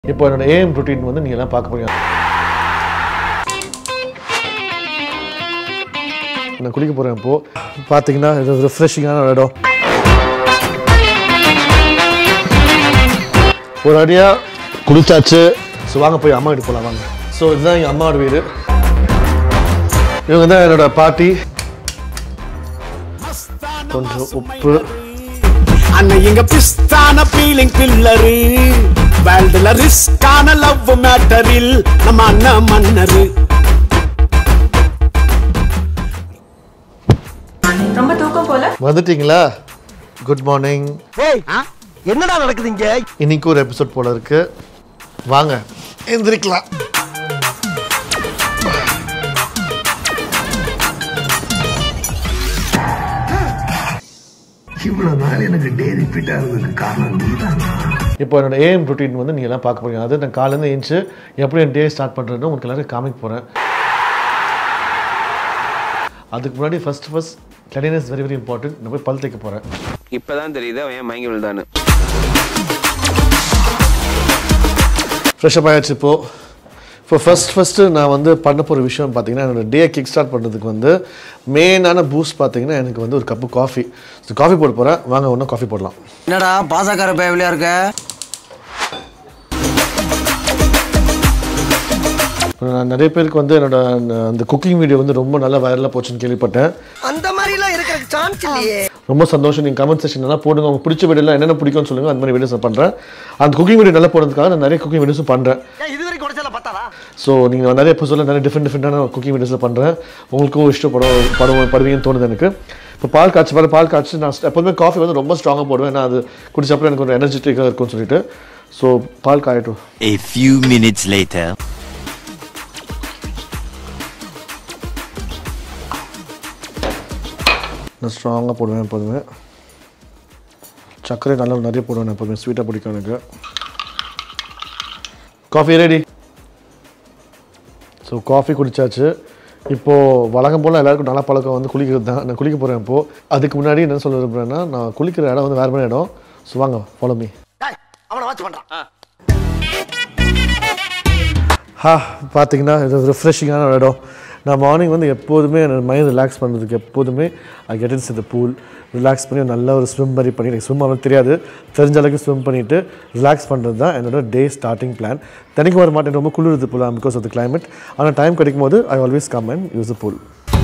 இப்போ என்னோட AM routine வந்து நீங்க எல்லாம் பார்க்க போறீங்க நான் குளிக்க போறேன் இப்போ பார்த்தீங்கன்னா இது ரிஃப்ரெஷிங்கான ஒரு இடம் ஒரு அடியா குளிச்சாச்சு ஸோ வாங்க போய் அம்மா வீடு போகலாம் வாங்க ஸோ இதுதான் எங்கள் அம்மாவோட வீடு இவங்க தான் என்னோட பாட்டி கொஞ்சம் உப்பு அண்ணன் இங்க பிஸ்தான பீலிங் பில்லரு வேல்டுல ரிஸ்கான லவ் மேட்டரில் நம்ம அண்ணன் மன்னரு ரொம்ப தூக்கம் போல வந்துட்டீங்களா குட் மார்னிங் என்னடா நடக்குது இங்க இன்னைக்கு ஒரு எபிசோட் போல இருக்கு வாங்க எந்திரிக்கலாம் இவ்வளவு நாள் எனக்கு டே ரிப்பீட் ஆகுறதுக்கு காரணம் நீதான் இப்போ என்னோட ஏஎம் ரொட்டீன் வந்து நீங்கள் எல்லாம் பார்க்க போறீங்க அது நான் காலையிலேருந்து எழுந்துச்சு எப்படி என் டே ஸ்டார்ட் பண்ணுறேன்னு உங்களுக்கு எல்லாரும் காமிக்க போகிறேன் அதுக்கு முன்னாடி first first cleanness very very important நான் போய் பல் தைக்க போகிறேன் இப்பதான் தெரியுது அவன் ஏன் மயங்கி விழுந்தான்னு ஃப்ரெஷ்அப் ஆயாச்சு இப்போது இப்போ ஃபர்ஸ்ட் ஃபஸ்ட்டு நான் வந்து பண்ண போகிற விஷயம் பார்த்தீங்கன்னா என்னோட டே கிக் ஸ்டார்ட் பண்ணுறதுக்கு வந்து மெயினான பூஸ்ட் பார்த்தீங்கன்னா எனக்கு வந்து ஒரு கப்பு காஃபி ஸோ காஃபி போட போகிறேன் வாங்க ஒன்றும் காஃபி போடலாம் என்னடா பாசக்கார பயவிலியா இருக்க இப்போ நான் நிறைய பேருக்கு வந்து என்னோட அந்த குக்கிங் வீடியோ வந்து ரொம்ப நல்லா வைரலாக போச்சுன்னு கேள்விப்பட்டேன் அந்த மாதிரி எல்லாம் இருக்கிற சான்ஸ் இல்லையே ரொம்ப சந்தோஷம் நீங்கள் கமெண்ட் செக்ஷன் நல்லா போடுங்க உங்களுக்கு பிடிச்ச வீடியோலாம் என்னென்ன பிடிக்கும்னு சொல்லுங்கள் அந்த மாதிரி வீடியோஸ் நான் பண்ணுறேன் அந்த குக்கிங் வீடியோ நல்லா போடுறதுக்காக நான் நிறைய குக்கிங் வீடியோஸும் பண்ணுறேன் இது வரைக்கும் உடச்சல பார்த்தாடா ஸோ நீங்கள் நிறைய எபிசோடில் நிறைய டிஃப்ரெண்ட் டிஃப்ரெண்டான குக்கிங் வீடியோஸில் பண்ணுறேன் உங்களுக்கும் இஷ்டப்படும் படம் படுவீங்கன்னு தோணுது எனக்கு இப்போ பால் காய்ச்சி பாரு பால் காய்ச்சி நான் எப்போதுமே காஃபி வந்து ரொம்ப ஸ்ட்ராங்காக போடுவேன் ஏன்னா அது குடிச்ச அப்புறம் எனக்கு ஒரு எனர்ஜெட்டிக்காக இருக்கும்னு சொல்லிட்டு ஸோ பால் காயட்டும் A few minutes later. நான் ஸ்ட்ராங்காக போடுவேன் எப்போதுமே சர்க்கரை நல்லா நிறைய போடுவேன் எப்போதுமே ஸ்வீட்டாக பிடிக்கும் எனக்கு காஃபி ரெடி ஸோ காஃபி குடிச்சாச்சு இப்போது வழக்கம் போல் எல்லாருக்கும் நல்ல பழக்கம் வந்து குளிக்கிறது தான் நான் குளிக்க போகிறேன் இப்போது அதுக்கு முன்னாடி என்ன சொல்ல விரும்புகிறேன்னா நான் குளிக்கிற இடம் வந்து வேறு மாதிரி இடம் ஸோ வாங்க ஃபாலோ மீ அவனை வாட்ச் பண்றான் ஹா பார்த்தீங்கன்னா இது ரிஃப்ரெஷிங்கான ஒரு இடம் நான் மார்னிங் வந்து எப்போதுமே என்னோட மைண்ட் ரிலாக்ஸ் பண்ணுறதுக்கு எப்போதுமே ஐ கெட் இன்ஸ் இந்த பூல் ரிலாக்ஸ் பண்ணி நல்ல ஒரு ஸ்விம் மாதிரி பண்ணி எனக்கு ஸ்விம் அவ்வளோ தெரியாது தெரிஞ்ச அளவுக்கு ஸ்விம் பண்ணிவிட்டு ரிலாக்ஸ் பண்ணுறது தான் என்னோட டே ஸ்டார்டிங் பிளான் தினைக்கும் வர மாட்டேன் ரொம்ப குளிருது போகலாம் பிகாஸ் ஆஃப் த climate ஆனால் டைம் கிடைக்கும் போது I always come and use the pool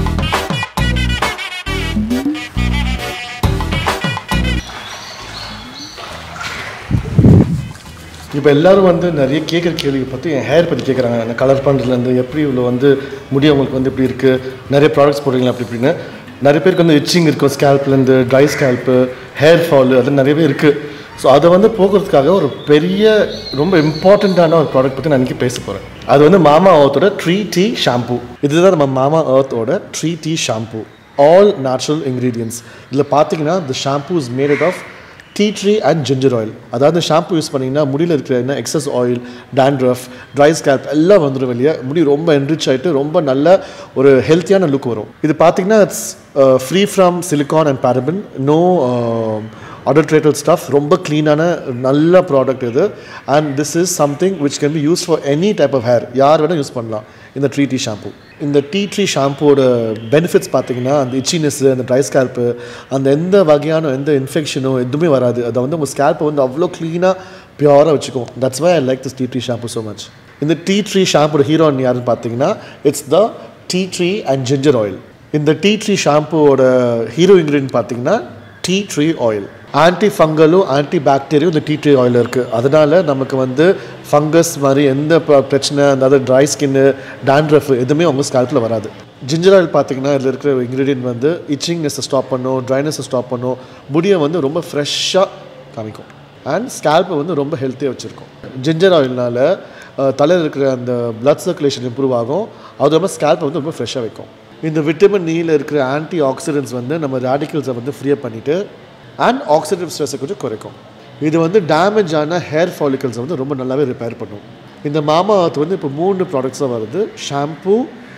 இப்போ எல்லாரும் வந்து நிறைய கேட்குற கேள்வி பற்றி என் ஹேர் பற்றி கேட்குறாங்க அந்த கலர் பண்ணுறதுலேருந்து எப்படி இவ்வளோ வந்து முடி உங்களுக்கு வந்து இப்படி இருக்குது நிறைய ப்ராடக்ட்ஸ் போடுறீங்களா அப்படி இப்படின்னு நிறைய பேருக்கு வந்து இச்சிங் இருக்கும் ஸ்கேல்ப்லேருந்து ட்ரை ஸ்கேல்ப்பு ஹேர் ஃபால் அது நிறையவே இருக்குது ஸோ அதை வந்து போக்குறதுக்காக ஒரு பெரிய ரொம்ப இம்பார்ட்டண்ட்டான ஒரு ப்ராடக்ட் பற்றி நான் இன்றைக்கி பேச போகிறேன் அது வந்து மாமா அர்த்தோட ட்ரீ டீ ஷாம்பு இதுதான் நம்ம மாமா அர்த்தோட tree tea shampoo all natural ingredients இதில் பார்த்தீங்கன்னா the shampoo is made of tea tree and ginger oil அதாவது ஷாம்பு யூஸ் பண்ணிங்கன்னா முடியில் இருக்கிற என்ன excess oil dandruff dry scalp எல்லாம் வந்துடும் வெளியே முடி ரொம்ப என்ரிச் ஆகிட்டு ரொம்ப நல்ல ஒரு ஹெல்த்தியான லுக் வரும் இது பார்த்தீங்கன்னா it's free from silicone and paraben no adulterated stuff ரொம்ப க்ளீனான நல்ல ப்ராடக்ட் இது and this is something which can be used for any type of hair யார் வேணால் யூஸ் பண்ணலாம் இந்த ட்ரீ டீ ஷாம்பு இந்த டீ ட்ரீ ஷாம்புவோட பெனிஃபிட்ஸ் பார்த்தீங்கன்னா அந்த இச்சினஸ்ஸு அந்த ட்ரை ஸ்கேல்ப்பு அந்த எந்த வகையான எந்த இன்ஃபெக்ஷனோ எதுவுமே வராது அதை வந்து உங்கள் ஸ்கேல்ப்பை வந்து அவ்வளோ க்ளீனாக பியூராக வச்சுக்கும் that's why I like this tea tree shampoo so much இந்த டீ ட்ரீ ஷாம்புட ஹீரோயின் யாருன்னு பார்த்தீங்கன்னா it's the tea tree and ginger oil இந்த டீ ட்ரீ ஷாம்புவோட ஹீரோ இன்க்ரீடியன்ட் பார்த்தீங்கன்னா டீ ட்ரீ ஆயில் ஆன்டி ஃபங்கலும் ஆன்டி பாக்டீரியும் இந்த டீ ட்ரீ ஆயில் இருக்குது அதனால் நமக்கு வந்து ஃபங்கஸ் மாதிரி எந்த ப- பிரச்சனை அதாவது ட்ரை ஸ்கின்னு dandruff எதுவுமே உங்கள் ஸ்கேல்ப்பில் வராது ஜிஞ்சர் ஆயில் பார்த்தீங்கன்னா இதில் இருக்கிற இன்க்ரீடியன்ட் வந்து இச்சிங்னஸை ஸ்டாப் பண்ணும் ட்ரைனஸை ஸ்டாப் பண்ணும் முடியை வந்து ரொம்ப ஃப்ரெஷ்ஷாக காமிக்கும் அண்ட் ஸ்கேல்ப்பை வந்து ரொம்ப ஹெல்த்தியாக வச்சுருக்கும் ஜிஞ்சர் ஆயில்னால தலையில் இருக்கிற அந்த blood சர்க்குலேஷன் இம்ப்ரூவ் ஆகும் அது இல்லாமல் ஸ்கேல்ப்பை வந்து ரொம்ப ஃப்ரெஷ்ஷாக வைக்கும் இந்த விட்டமின் நீல இருக்கிற ஆன்டி ஆக்சிடென்ட்ஸ் வந்து நம்ம ரேடிக்கல்ஸை வந்து ஃப்ரீயாக பண்ணிவிட்டு அண்ட் ஆக்சிடேட்டிவ் ஸ்ட்ரெஸ்ஸை கொஞ்சம் குறைக்கும் இது வந்து டேமேஜ் ஆன ஹேர் ஃபாலிகல்ஸை வந்து ரொம்ப நல்லாவே ரிப்பேர் பண்ணும் இந்த மாமா அர்த் வந்து இப்போ மூணு ப்ராடக்ட்ஸாக வருது shampoo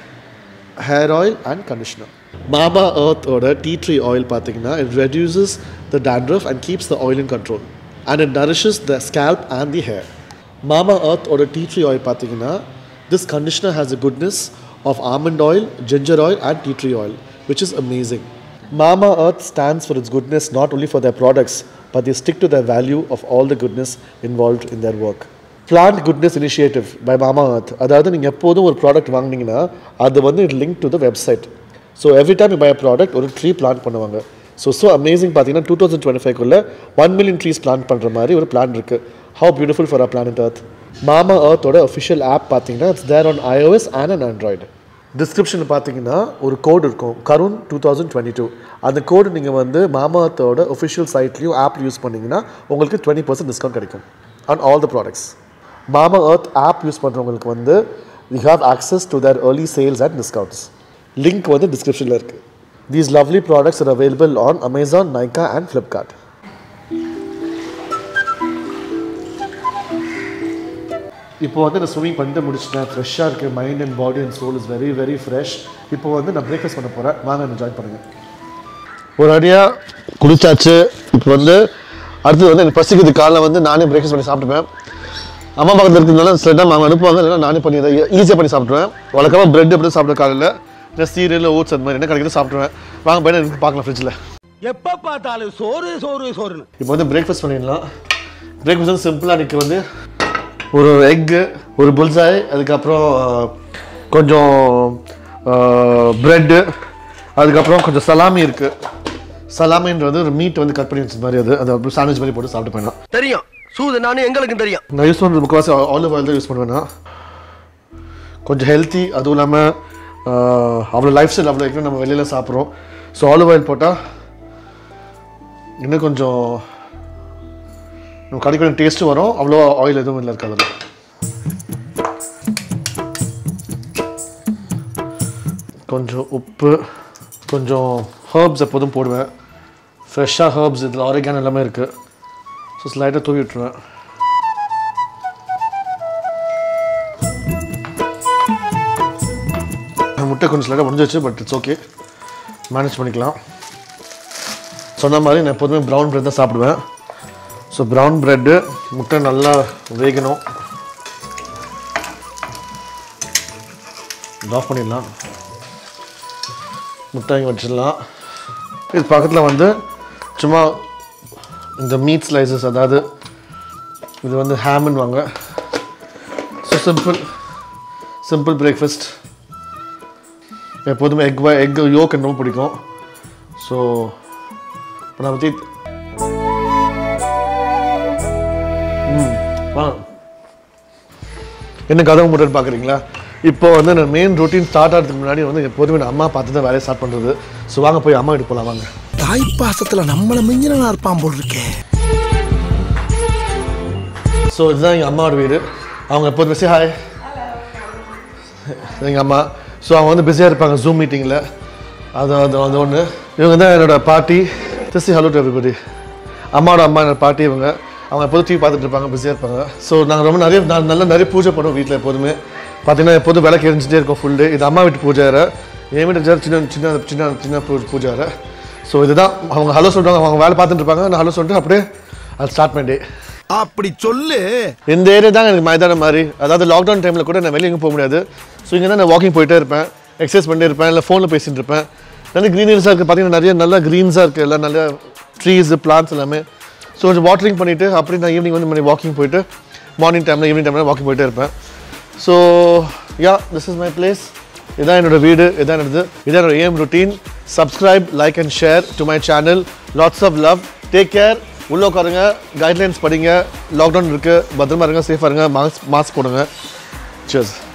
hair oil and conditioner மாமா அர்த்தோட டீ ட்ரீ ஆயில் பார்த்தீங்கன்னா it reduces the dandruff and keeps the oil in control and it nourishes the scalp and the hair மாமா earth ஓட டீ ட்ரீ ஆயில் பார்த்தீங்கன்னா this conditioner has a goodness of almond oil ginger oil and tea tree oil which is amazing. Mama Earth stands for its goodness not only for their products, but they stick to their value of all the goodness involved in their work. Plant Goodness Initiative by Mama Earth. அதாவது நீங்கள் எப்போதும் ஒரு product வாங்குனீங்கன்னா அது வந்து link to the website so every time buy product ஒரு tree plant பண்ணுவாங்க so so amazing பார்த்தீங்கன்னா டூ தௌசண்ட் டுவெண்ட்டி ஃபைவ்க்குள்ள ஒன் மில்லியன் ட்ரீஸ் பிளான் பண்ணுற மாதிரி ஒரு பிளான் இருக்குது how beautiful for a planet Earth மாமா Earthோட அஃபிஷியல் ஆப் பார்த்தீங்கன்னா it's there on iOS and an Android டிஸ்கிரிப்ஷனில் பார்த்தீங்கன்னா ஒரு கோடு இருக்கும் Karun two thousand twenty two அந்த கோடு நீங்கள் வந்து மாமாத்தோட ஒஃபிஷியல் சைட்லையும் ஆப் யூஸ் பண்ணிங்கன்னா உங்களுக்கு டுவெண்ட்டி பர்சன்ட் டிஸ்கவுண்ட் கிடைக்கும் on all the products Mamaearth app use பண்ணுறவங்களுக்கு வந்து you have access to their early sales and discounts link வந்து டிஸ்கிரிப்ஷனில் இருக்குது these lovely products are available on Amazon Nykaa and Flipkart இப்போ வந்து நான் swimming பண்ணிட்டு முடிச்சிட்டேன் ஃப்ரெஷ்ஷாக இருக்குது mind and body and soul is very very fresh இப்போ வந்து நான் பிரேக்ஃபாஸ்ட் பண்ண போகிறேன் வாங்க என்ன ஜாயின் பண்ணுங்கள் ஒரு அடியாக குடிச்சாச்சு இப்போ வந்து அடுத்தது வந்து எனக்கு பசிக்குது காலைல வந்து நானே பிரேக்ஃபாஸ்ட் பண்ணி சாப்பிட்டுப்பேன் அம்மா பக்கத்தில் இருக்கிறதுனால சில டைம் அவங்க அனுப்புவாங்க இல்லைன்னா நானே பண்ணி ஈஸியாக பண்ணி சாப்பிட்ருவேன் வழக்கமாக பிரெட் எப்படி சாப்பிட்ற காலையில் இல்லை சீரியல் ஓட்ஸ் அந்த மாதிரி என்ன கிடைக்குது சாப்பிட்ருவேன் வாங்க போய் எனக்கு பார்க்கலாம் ஃப்ரிட்ஜில் எப்ப பார்த்தாலும் சோறு சோறு சோறுன்னு இப்போ வந்து பிரேக்ஃபாஸ்ட் பண்ணிடலாம் பிரேக்ஃபாஸ்ட் வந்து சிம்பிளாக இன்றைக்கி வந்து ஒரு எக்கு ஒரு புல்சாய் அதுக்கப்புறம் அஹ், கொஞ்சம் ப்ரெட்டு அதுக்கப்புறம் கொஞ்சம் சலாமி இருக்குது சலாமின்றது ஒரு மீட் வந்து கட் பண்ணி வச்ச மாதிரி அது அது அப்புறம் சாண்ட்விச் மாதிரி போட்டு சாப்பிட்டு போயிடலாம் தெரியும் சூது நானும் எங்களுக்கும் தெரியும் நான் யூஸ் பண்ணுறது முக்கால்வாசி ஆலிவ் ஆயில் தான் யூஸ் பண்ணுவேன்னா கொஞ்சம் ஹெல்த்தி அதுவும் இல்லாமல் அவ்வளோ லைஃப் ஸ்டைல் அவ்வளோ இருக்குன்னு நம்ம வெளியில் சாப்பிட்றோம் ஸோ ஆலிவ் ஆயில் போட்டால் இன்னும் கொஞ்சம் நம்ம கடைக்கு டேஸ்ட்டும் வரும் அவ்வளோ ஆயில் எதுவும் இல்லை இருக்காது அதில் கொஞ்சம் உப்பு கொஞ்சம் ஹர்ப்ஸ் எப்போதும் போடுவேன் ஃப்ரெஷ்ஷாக ஹர்ப்ஸ் இதில் ஆரிகான் எல்லாமே இருக்குது ஸோ ஸ்லைட்டாக தூவி விட்டுருவேன் முட்டை கொஞ்சம் ஸ்லைடாக முடிஞ்சிச்சு பட் இட்ஸ் ஓகே மேனேஜ் பண்ணிக்கலாம் சொன்ன மாதிரி நான் எப்போதுமே ப்ரௌன் பிரெட் தான் சாப்பிடுவேன் ஸோ ப்ரௌன் ப்ரெட்டு முட்டை நல்லா வேகணும் ஆஃப் பண்ணிடலாம் முட்டை இங்கே வச்சிடலாம் இது பக்கத்தில் வந்து சும்மா இந்த மீட் ஸ்லைசஸ் அதாவது இது வந்து ஹேம்னு வாங்க ஸோ சிம்பிள் சிம்பிள் பிரேக்ஃபாஸ்ட் எப்போதுமே எக் எக் யோக் ரொம்ப பிடிக்கும் ஸோ இப்போ நான் பற்றி ம் வாங்க என்ன கதவு முட்டை பார்க்குறீங்களா இப்போ வந்து நான் மெயின் ரொட்டீன் ஸ்டார்ட் ஆகிறதுக்கு முன்னாடி வந்து எப்போதுமே நான் அம்மா பார்த்து தான் வேலையை ஸ்டார்ட் பண்ணுறது ஸோ வாங்க போய் அம்மா வீட்டு போகலாம் வாங்க தாய் பாசத்துல நம்மள மிஞ்சினா இருப்பான் போல் இருக்கே ஸோ இதுதான் எங்கள் அம்மாவோட வீடு அவங்க எப்போது பிஸி ஹாய் எங்கள் அம்மா ஸோ அவங்க வந்து பிஸியாக இருப்பாங்க ஜூம் மீட்டிங்கில் அது அது அது ஒன்று இவங்க தான் என்னோட பாட்டி திசி ஹலோ டு எவ்ரிபடி அம்மாவோட அம்மா என்னோட பாட்டி இவங்க அவங்க எப்போதும் டிவி பார்த்துட்டு இருப்பாங்க பிஸியாக இருப்பாங்க ஸோ நாங்கள் ரொம்ப நிறைய நான் நல்லா நிறைய பூஜை பண்ணுவோம் வீட்டில் எப்போதுமே பார்த்தீங்கன்னா எப்போதும் விளக்கு எரிஞ்சிட்டே இருக்கும் ஃபுல் டே இது அம்மா வீட்டு பூஜை வேறு என் வீட்டு ஜெர சின்ன சின்ன சின்ன சின்ன பூ- பூஜை வேறு ஸோ இதுதான் அவங்க ஹலோ சொல்கிறாங்க அவங்க வேலை பார்த்துட்டு இருப்பாங்க நான் ஹலோ சொல்லிட்டு அப்படியே அது ஸ்டார்ட் பண்ணி அப்படி சொல்லு இந்த ஏரியா தான் எனக்கு மைதானம் மாதிரி அதாவது லாக்டவுன் டைமில் கூட நான் வெளியே எங்கேயும் போக முடியாது ஸோ இங்கே தான் நான் வாக்கிங் போயிட்டே இருப்பேன் எக்ஸசைஸ் பண்ணிட்டே இருப்பேன் இல்லை ஃபோனில் பேசிட்டு இருப்பேன் நிறைய க்ரீனரிஸாக இருக்குது பார்த்தீங்கன்னா நிறைய நல்ல க்ரீன்ஸாக இருக்குது எல்லாம் நல்ல ட்ரீஸ் பிளான்ஸ் எல்லாமே ஸோ கொஞ்சம் வாட்டரிங் பண்ணிவிட்டு அப்படி நான் ஈவினிங் வந்து மணி வாக்கிங் போயிட்டு மார்னிங் டைமில் ஈவினிங் டைமில் வாக்கிங் போயிட்டே இருப்பேன் so yeah this is my place இதான் என்னோட வீடு இதான் என்னது இதான் என்னோட AM routine subscribe like and share to my channel lots of love take care உள்ளே உட்காருங்க கைட்லைன்ஸ் படிங்க லாக்டவுன் இருக்குது பத்திரமா இருங்க சேஃபாக இருங்க மாஸ்க் மாஸ்க் போடுங்க Cheers.